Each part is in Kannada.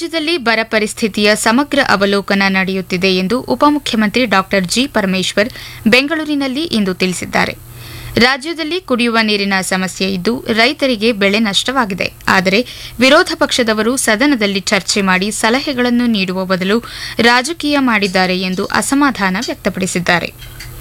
ರಾಜ್ಯದಲ್ಲಿ ಬರ ಪರಿಸ್ಥಿತಿಯ ಸಮಗ್ರ ಅವಲೋಕನ ನಡೆಯುತ್ತಿದೆ ಎಂದು ಉಪಮುಖ್ಯಮಂತ್ರಿ ಡಾ ಜಿ ಪರಮೇಶ್ವರ್ ಬೆಂಗಳೂರಿನಲ್ಲಿ ಇಂದು ತಿಳಿಸಿದ್ದಾರೆ ರಾಜ್ಯದಲ್ಲಿ ಕುಡಿಯುವ ನೀರಿನ ಸಮಸ್ಯೆ ಇದ್ದು ರೈತರಿಗೆ ಬೆಳೆ ನಷ್ಟವಾಗಿದೆ ಆದರೆ ವಿರೋಧ ಪಕ್ಷದವರು ಸದನದಲ್ಲಿ ಚರ್ಚೆ ಮಾಡಿ ಸಲಹೆಗಳನ್ನು ನೀಡುವ ಬದಲು ರಾಜಕೀಯ ಮಾಡಿದ್ದಾರೆ ಎಂದು ಅಸಮಾಧಾನ ವ್ಯಕ್ತಪಡಿಸಿದ್ದಾರೆ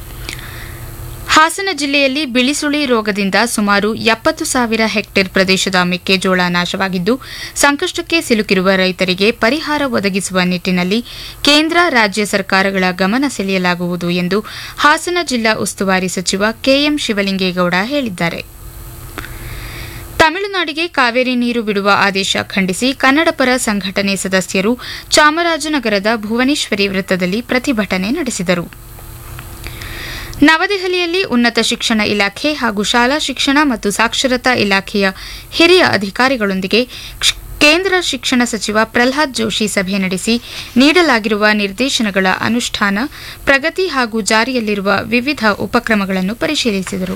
ಹಾಸನ ಜಿಲ್ಲೆಯಲ್ಲಿ ಬಿಳಿಸುಳಿ ರೋಗದಿಂದ ಸುಮಾರು ಎಪ್ಪತ್ತು ಸಾವಿರ ಹೆಕ್ಟೇರ್ ಪ್ರದೇಶದ ಮೆಕ್ಕೆಜೋಳ ನಾಶವಾಗಿದ್ದು ಸಂಕಷ್ಟಕ್ಕೆ ಸಿಲುಕಿರುವ ರೈತರಿಗೆ ಪರಿಹಾರ ಒದಗಿಸುವ ನಿಟ್ಟಿನಲ್ಲಿ ಕೇಂದ್ರ ರಾಜ್ಯ ಸರ್ಕಾರಗಳ ಗಮನ ಸೆಳೆಯಲಾಗುವುದು ಎಂದು ಹಾಸನ ಜಿಲ್ಲಾ ಉಸ್ತುವಾರಿ ಸಚಿವ ಕೆಎಂ ಶಿವಲಿಂಗೇಗೌಡ ಹೇಳಿದ್ದಾರೆ ತಮಿಳುನಾಡಿಗೆ ಕಾವೇರಿ ನೀರು ಬಿಡುವ ಆದೇಶ ಖಂಡಿಸಿ ಕನ್ನಡಪರ ಸಂಘಟನೆ ಸದಸ್ಯರು ಚಾಮರಾಜನಗರದ ಭುವನೇಶ್ವರಿ ವೃತ್ತದಲ್ಲಿ ಪ್ರತಿಭಟನೆ ನಡೆಸಿದರು ನವದೆಹಲಿಯಲ್ಲಿ ಉನ್ನತ ಶಿಕ್ಷಣ ಇಲಾಖೆ ಹಾಗೂ ಶಾಲಾ ಶಿಕ್ಷಣ ಮತ್ತು ಸಾಕ್ಷರತಾ ಇಲಾಖೆಯ ಹಿರಿಯ ಅಧಿಕಾರಿಗಳೊಂದಿಗೆ ಕೇಂದ್ರ ಶಿಕ್ಷಣ ಸಚಿವ ಪ್ರಲ್ಹಾದ್ ಜೋಶಿ ಸಭೆ ನಡೆಸಿ ನೀಡಲಾಗಿರುವ ನಿರ್ದೇಶನಗಳ ಅನುಷ್ಠಾನ ಪ್ರಗತಿ ಹಾಗೂ ಜಾರಿಯಲ್ಲಿರುವ ವಿವಿಧ ಉಪಕ್ರಮಗಳನ್ನು ಪರಿಶೀಲಿಸಿದರು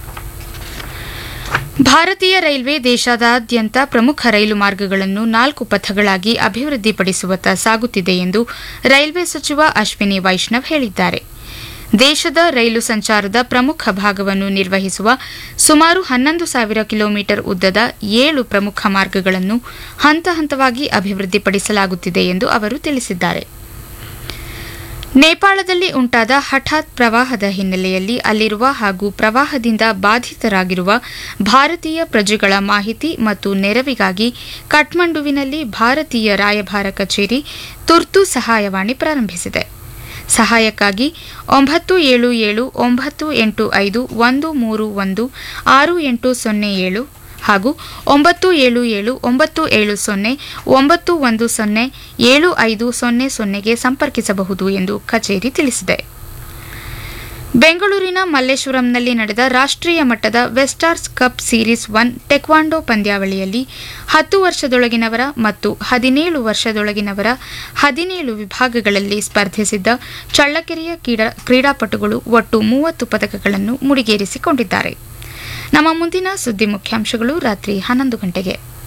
ಭಾರತೀಯ ರೈಲ್ವೆ ದೇಶಾದ್ಯಂತ ಪ್ರಮುಖ ರೈಲು ಮಾರ್ಗಗಳನ್ನು ನಾಲ್ಕು ಪಥಗಳಾಗಿ ಅಭಿವೃದ್ಧಿಪಡಿಸುವತ್ತ ಸಾಗುತ್ತಿದೆ ಎಂದು ರೈಲ್ವೆ ಸಚಿವ ಅಶ್ವಿನಿ ವೈಷ್ಣವ್ ಹೇಳಿದ್ದಾರೆ ದೇಶದ ರೈಲು ಸಂಚಾರದ ಪ್ರಮುಖ ಭಾಗವನ್ನು ನಿರ್ವಹಿಸುವ ಸುಮಾರು ಹನ್ನೊಂದು ಸಾವಿರ ಕಿಲೋಮೀಟರ್ ಉದ್ದದ ಏಳು ಪ್ರಮುಖ ಮಾರ್ಗಗಳನ್ನು ಹಂತ ಹಂತವಾಗಿ ಅಭಿವೃದ್ಧಿಪಡಿಸಲಾಗುತ್ತಿದೆ ಎಂದು ಅವರು ತಿಳಿಸಿದ್ದಾರೆ ನೇಪಾಳದಲ್ಲಿ ಉಂಟಾದ ಹಠಾತ್ ಪ್ರವಾಹದ ಹಿನ್ನೆಲೆಯಲ್ಲಿ ಅಲ್ಲಿರುವ ಹಾಗೂ ಪ್ರವಾಹದಿಂದ ಬಾಧಿತರಾಗಿರುವ ಭಾರತೀಯ ಪ್ರಜೆಗಳ ಮಾಹಿತಿ ಮತ್ತು ನೆರವಿಗಾಗಿ ಕಠ್ಮಂಡುವಿನಲ್ಲಿ ಭಾರತೀಯ ರಾಯಭಾರ ಕಚೇರಿ ತುರ್ತು ಸಹಾಯವಾಣಿ ಪ್ರಾರಂಭಿಸಿದೆ ಸಹಾಯಕ್ಕಾಗಿ ಒಂಬತ್ತು ಏಳು ಏಳು ಒಂಬತ್ತು ಎಂಟು ಐದು ಒಂದು ಮೂರು ಒಂದು ಆರು ಎಂಟು ಸೊನ್ನೆ ಏಳು ಹಾಗೂ ಒಂಬತ್ತು ಏಳು ಏಳು ಒಂಬತ್ತು ಏಳು ಸೊನ್ನೆ ಒಂಬತ್ತು ಒಂದು ಸೊನ್ನೆ ಏಳು ಐದು ಸೊನ್ನೆ ಸೊನ್ನೆಗೆ ಸಂಪರ್ಕಿಸಬಹುದು ಎಂದು ಕಚೇರಿ ತಿಳಿಸಿದೆ ಬೆಂಗಳೂರಿನ ಮಲ್ಲೇಶ್ವರಂನಲ್ಲಿ ನಡೆದ ರಾಷ್ಟ್ರೀಯ ಮಟ್ಟದ ವೆಸ್ಟಾರ್ಸ್ ಕಪ್ ಸೀರೀಸ್ ಒನ್ ಟೆಕ್ವಾಂಡೋ ಪಂದ್ಯಾವಳಿಯಲ್ಲಿ ಹತ್ತು ವರ್ಷದೊಳಗಿನವರ ಮತ್ತು ಹದಿನೇಳು ವರ್ಷದೊಳಗಿನವರ ಹದಿನೇಳು ವಿಭಾಗಗಳಲ್ಲಿ ಸ್ಪರ್ಧಿಸಿದ್ದ ಚಳ್ಳಕೆರೆಯ ಕ್ರೀಡಾಪಟುಗಳು ಒಟ್ಟು ಮೂವತ್ತು ಪದಕಗಳನ್ನು ಮುಡಿಗೇರಿಸಿಕೊಂಡಿದ್ದಾರೆ ನಮ್ಮ ಮುಂದಿನ ಸುದ್ದಿ ಮುಖ್ಯಾಂಶಗಳು ರಾತ್ರಿ ಹನ್ನೊಂದು ಗಂಟೆಗೆ